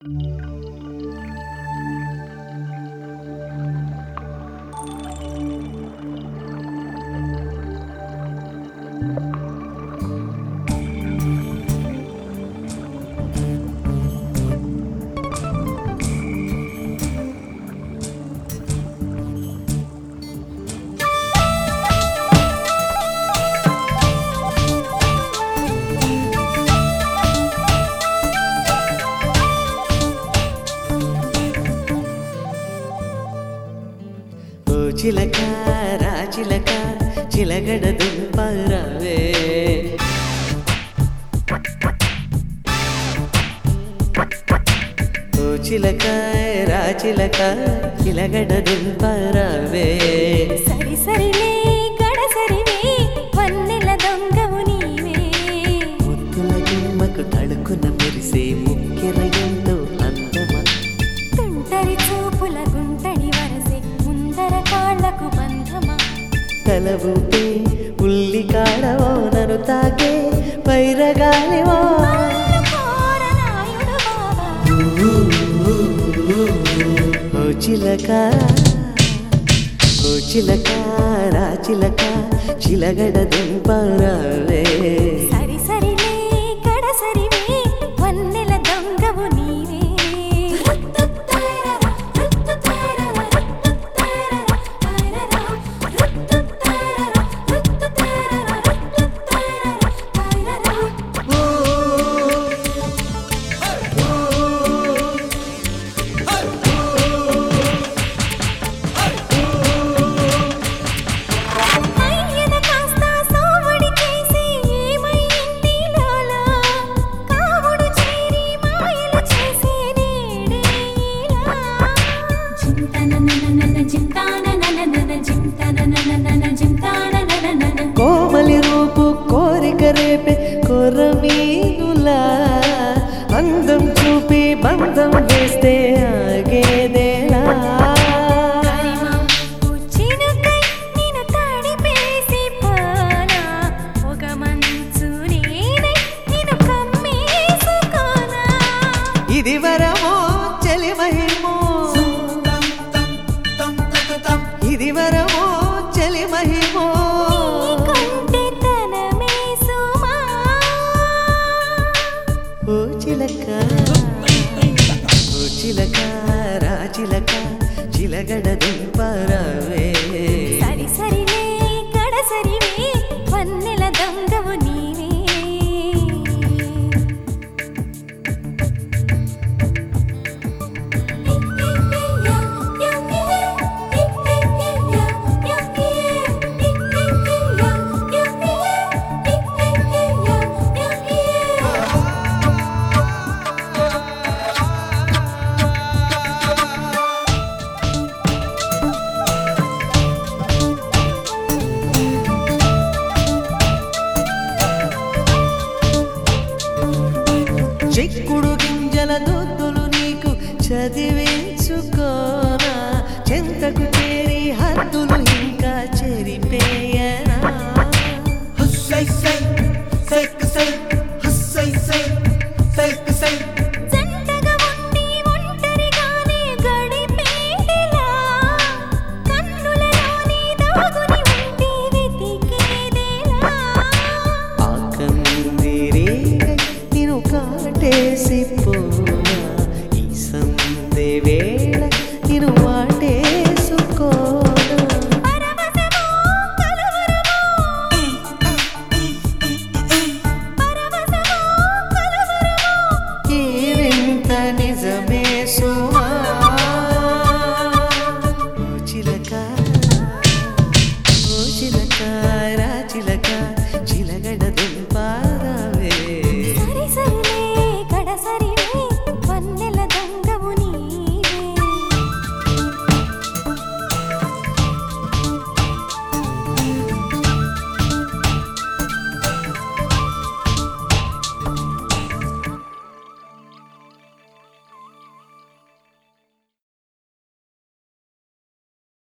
ఓ చిలక రాచిలక చిలగడ దుంపరవే ఓ చిలక రాచిలక చిలగడ దుంపరవే సరి సరిలే గడసరివే వన్నెల దొంగవు నీవే ముత్తుల గుమ్మకు తడుకున మెరిసే ముక్కెర ఎంతో అందమా తుంటరి చూపుల గుంటడి వరసే ముందర కాళ్లకు బంధమా తల ఊపే ఉల్లి కాడవో నన్ను తాకే పైరగాలివో అందుకోర నాయుడు బావా ఓ చిలక ఓ చిలక రా చిలక చిలగడ దుంపరవే సరి సరిలే గడసరివే వన్నెల దొంగవు నీవే అయ్యన కాస్త సోవడి చేసి ఏమైంది లోలా కావుడు చేరి మాయలు చేసే నేడేలా చింతననననన చింతాననననన చింతననననన చింతాననననన కోమలి రూపు కోరిక రేపే కొరమీనులా అందం చూపి బంధం వేస్తే ఆగేదేలా కరిమా ఉచ్చినకై నిన్ను తడిపేసి పానా ఒక మంచు నేనై నిన్ను కమ్మేసుకోనా ఇది వరమో చెలి మహిమో ఇది వరమో చెలి మహిమో నీకంటే తనమే సుమా ఓ చిలక ఓ చిలక రా చిలక చిలగడ దుంపరవే సరి సరిలే గడసరివే వన్నెల దొంగవు నీవే చిక్కుడు గింజల దొద్దులు నీకు చదివించుకోనా చెంతకు చేరి హద్దులు